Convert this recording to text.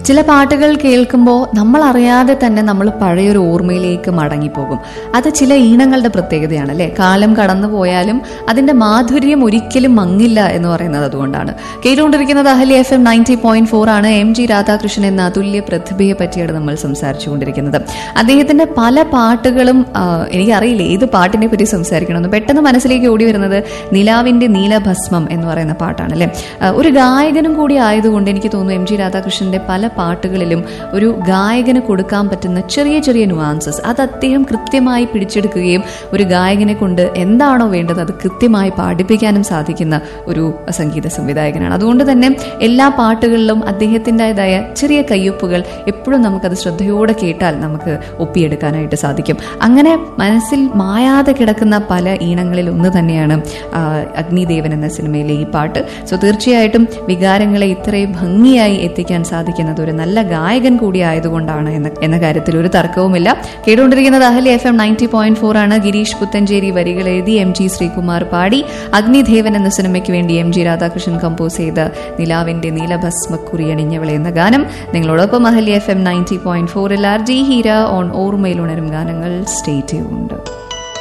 ചില പാട്ടുകൾ കേൾക്കുമ്പോൾ നമ്മൾ അറിയാതെ തന്നെ നമ്മൾ പഴയൊരു ഓർമ്മയിലേക്ക് മടങ്ങിപ്പോകും അത് ചില ഈണങ്ങളുടെ പ്രത്യേകതയാണ് അല്ലെ കാലം കടന്നു പോയാലും അതിന്റെ മാധുര്യം ഒരിക്കലും മങ്ങില്ല എന്ന് പറയുന്നത് അതുകൊണ്ടാണ് കേട്ടുകൊണ്ടിരിക്കുന്നത് Ahali F M ninety point four ആണ് എം ജി രാധാകൃഷ്ണൻ എന്ന അതുല്യ പ്രതിഭയെ പറ്റിയാണ് നമ്മൾ സംസാരിച്ചുകൊണ്ടിരിക്കുന്നത് അദ്ദേഹത്തിന്റെ പല പാട്ടുകളും ആ, എനിക്കറിയില്ല ഏത് പാട്ടിനെ പറ്റി സംസാരിക്കണമെന്ന് പെട്ടെന്ന് മനസ്സിലേക്ക് ഓടി വരുന്നത് നിലാവിന്റെ നീലഭസ്മം എന്ന് പറയുന്ന പാട്ടാണ് അല്ലെ ഒരു ഗായകനും കൂടി ആയതുകൊണ്ട് എനിക്ക് തോന്നുന്നു എം ജി രാധാകൃഷ്ണന്റെ പല പാട്ടുകളിലും ഒരു ഗായകന് കൊടുക്കാൻ പറ്റുന്ന ചെറിയ ചെറിയ നുവാൻസസ് അത് അദ്ദേഹം കൃത്യമായി പിടിച്ചെടുക്കുകയും ഒരു ഗായകനെ കൊണ്ട് എന്താണോ വേണ്ടത് അത് കൃത്യമായി പാടിപ്പിക്കാനും സാധിക്കുന്ന ഒരു സംഗീത സംവിധായകനാണ് അതുകൊണ്ട് തന്നെ എല്ലാ പാട്ടുകളിലും അദ്ദേഹത്തിൻ്റെതായ ചെറിയ കയ്യൊപ്പുകൾ എപ്പോഴും നമുക്കത് ശ്രദ്ധയോടെ കേട്ടാൽ നമുക്ക് ഒപ്പിയെടുക്കാനായിട്ട് സാധിക്കും അങ്ങനെ മനസ്സിൽ മായാതെ കിടക്കുന്ന പല ഈണങ്ങളിൽ ഒന്ന് തന്നെയാണ് ആ, അഗ്നിദേവൻ എന്ന സിനിമയിലെ ഈ പാട്ട് സോ തീർച്ചയായിട്ടും വികാരങ്ങളെ ഇത്രയും ഭംഗിയായി എത്തിക്കാൻ സാധിക്കുന്നത് ഒരു നല്ല ഗായകൻ കൂടി ആയതുകൊണ്ടാണ് എന്ന എന്ന കാര്യത്തിൽ ഒരു തർക്കവുമില്ല കേട്ടുകൊണ്ടിരിക്കുന്നത് Ahali F M ninety point four ആണ് ഗിരീഷ് പുത്തഞ്ചേരി വരികൾ എഴുതി എം ജി ശ്രീകുമാർ പാടി അഗ്നിദേവൻ എന്ന സിനിമയ്ക്ക് വേണ്ടി എം ജി രാധാകൃഷ്ണൻ കമ്പോസ് ചെയ്ത നിലാവിന്റെ നീലഭസ്മക്കുറി അണിഞ്ഞവളെ എന്ന ഗാനം നിങ്ങളോടൊപ്പം Ahali F M ninety point ഫോറിൽ ആർ ജി ഹീര ഓൺ ഓർമ്മയിൽ ഉണരും ഗാനങ്ങൾ സ്റ്റേറ്റ് ചെയ്യുന്നുണ്ട്